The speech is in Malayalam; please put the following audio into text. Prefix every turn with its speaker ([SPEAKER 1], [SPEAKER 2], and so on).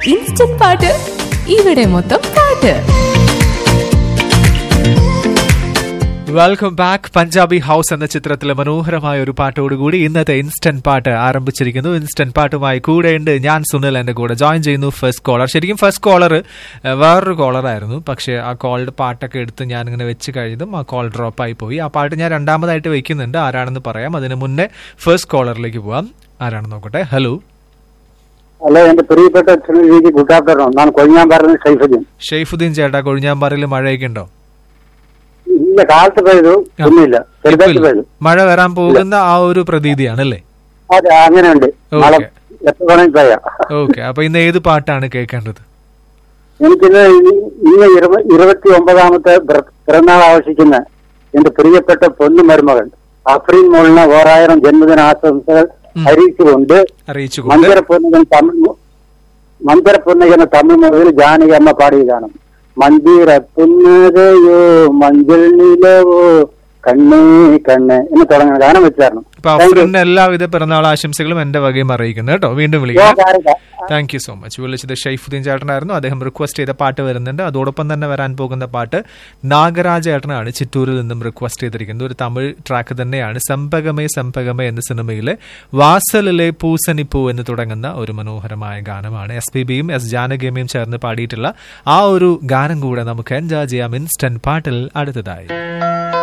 [SPEAKER 1] ഇൻസ്റ്റന്റ് പാട്ട് ഇവിടെ മൊത്തം പാട്ട്
[SPEAKER 2] വെൽക്കം ബാക്ക് പഞ്ചാബി ഹൗസ് എന്ന ചിത്രത്തിലെ മനോഹരമായ ഒരു പാട്ടോടുകൂടി ഇന്നത്തെ ഇൻസ്റ്റന്റ് പാട്ട് ആരംഭിച്ചിരിക്കുന്നു ഇൻസ്റ്റന്റ് പാട്ടുമായി കൂടെയുണ്ട് ഞാൻ സുനിൽ എന്റെ കൂടെ ജോയിൻ ചെയ്യുന്നു ഫസ്റ്റ് കോളർ ശരിക്കും ഫസ്റ്റ് കോളർ വേറൊരു കോളർ ആയിരുന്നു പക്ഷേ ആ കോളുടെ പാട്ടൊക്കെ എടുത്ത് ഞാൻ ഇങ്ങനെ വെച്ച് കഴിഞ്ഞതും ആ കോൾ ഡ്രോപ്പ് ആയി പോയി ആ പാട്ട് ഞാൻ രണ്ടാമതായിട്ട് വെക്കുന്നുണ്ട് ആരാണെന്ന് പറയാം അതിന് മുന്നേ ഫസ്റ്റ് കോളറിലേക്ക് പോവാം ആരാണെന്ന് നോക്കട്ടെ ഹലോ
[SPEAKER 3] ഹലോ എന്റെ പ്രിയപ്പെട്ട അച്ഛനിലേക്ക് ഗുഡ് ആഫ്റ്റർനൂൺ ഞാൻ കൊഴിഞ്ഞാൻ പറഞ്ഞ സൈഫുദ്ദീൻ
[SPEAKER 2] ഷെയ്ഫുദ്ദീൻ ചേട്ടാ കൊഴിഞ്ഞാമ്പാറയിൽ മഴയൊക്കെ ഉണ്ടോ
[SPEAKER 3] ഇല്ല കാലത്ത് പെയ്തു ഒന്നുമില്ല ചെറുതായിട്ട്
[SPEAKER 2] ഇപ്പില്ല.
[SPEAKER 3] പെയ്തു
[SPEAKER 2] മഴ വരാൻ പോകുന്ന ആ ഒരു പ്രതീതിയാണല്ലേ
[SPEAKER 3] അതെ അങ്ങനെയുണ്ട് മഴ
[SPEAKER 2] ഓക്കെ.
[SPEAKER 3] എത്ര വേണമെങ്കിൽ പെയ്യാം
[SPEAKER 2] ഓക്കെ അപ്പൊ ഇന്ന് ഏത് പാട്ടാണ് കേൾക്കേണ്ടത്
[SPEAKER 3] എനിക്കിന്ന് ഇ- ഇന്ന് ഇരുപ- ഇരുപത്തി ഒമ്പതാമത്തെ പിറ- പിറന്നാൾ ആഘോഷിക്കുന്ന എന്റെ പ്രിയപ്പെട്ട പൊന്നു മരുമകൾ അഫ്രീൻ മോളിന് ഓരായിരം ജന്മദിന ആശംസകൾ അറിയിച്ചുകൊണ്ട്
[SPEAKER 2] അറിയിച്ചുകൊണ്ട്
[SPEAKER 3] മന്ദിര പൂർണ്ണകൻ തമിഴ് മു- മന്ദിര പൂർണ്ണകൻ തമിഴ് മുതൽ ജാനകി അമ്മ പാടിയതാണ് മന്ദിര പുന്നകയോ മഞ്ചൾ നിലവോ കണ്ണേ കണ്ണ് എന്ന് തുടങ്ങുന്ന ഗാനം വെച്ചായിരുന്നു
[SPEAKER 2] അപ്പൊ അഫ്രിന് എല്ലാവിധ പിറന്നാൾ ആശംസകളും എന്റെ വകയും അറിയിക്കുന്നു കേട്ടോ വീണ്ടും വിളിക്കാം താങ്ക് യു സോ മച്ച് വിളിച്ചത് ഷൈഫുദ്ദീൻ ചേട്ടനായിരുന്നു അദ്ദേഹം റിക്വസ്റ്റ് ചെയ്ത പാട്ട് വരുന്നുണ്ട് അതോടൊപ്പം തന്നെ വരാൻ പോകുന്ന പാട്ട് നാഗരാജ ചേട്ടനാണ് ചിറ്റൂരിൽ നിന്നും റിക്വസ്റ്റ് ചെയ്തിരിക്കുന്നത് ഒരു തമിഴ് ട്രാക്ക് തന്നെയാണ് സമ്പകമേ സമ്പകമേ എന്ന സിനിമയിലെ വാസലിലെ പൂസനിപ്പൂ എന്ന് തുടങ്ങുന്ന ഒരു മനോഹരമായ ഗാനമാണ് എസ് പി ബിയും എസ് ജാനകിയമ്മയും ചേർന്ന് പാടിയിട്ടുള്ള ആ ഒരു ഗാനം കൂടെ നമുക്ക് എൻജോയ് ചെയ്യാം ഇൻസ്റ്റന്റ് പാട്ടിൽ അടുത്തതായി